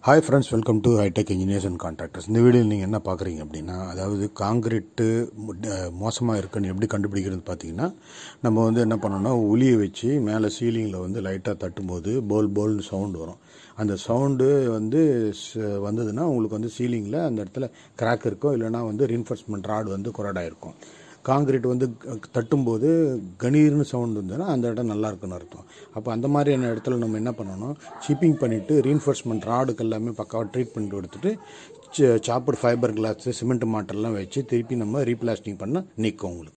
hi friends welcome to hi tech engineers and contractors இந்த வீடியோவில் நீங்கள் என்ன பார்க்குறீங்க அப்படின்னா அதாவது காங்கிரீட்டு மோசமாக இருக்குன்னு எப்படி கண்டுபிடிக்கிறது பார்த்தீங்கன்னா நம்ம வந்து என்ன பண்ணோம்னா உளியை வச்சு மேலே சீலிங்கில் வந்து லைட்டாக தட்டும்போது போல் போல்னு சவுண்டு வரும் அந்த சவுண்டு வந்து ச- வந்ததுன்னா உங்களுக்கு வந்து சீலிங்கில் அந்த இடத்துல கிராக் இருக்கும் இல்லைன்னா வந்து ரீன்ஃபோர்ஸ்மெண்ட் ராடு வந்து குரடாக இருக்கும் காங்கிரீட் வந்து க- தட்டும்போது கணீர்னு சவுண்ட் இருந்ததுன்னா அந்த இடம் நல்லா இருக்குன்னு அர்த்தம் அப்போ அந்த மாதிரியான இடத்துல நம்ம என்ன பண்ணணும் சிப்பிங் பண்ணிவிட்டு ரீன்ஃபோர்ஸ்மெண்ட் ராடுக்கு எல்லாமே பக்காவாக ட்ரீட் பண்ணிட்டு கொடுத்துட்டு சாப்படு ஃபைபர் கிளாஸ் சிமெண்ட் மாட்டெல்லாம் வச்சு திருப்பி நம்ம ரீப்ளாஸ்டிங் பண்ண நிற்கும் உங்களுக்கு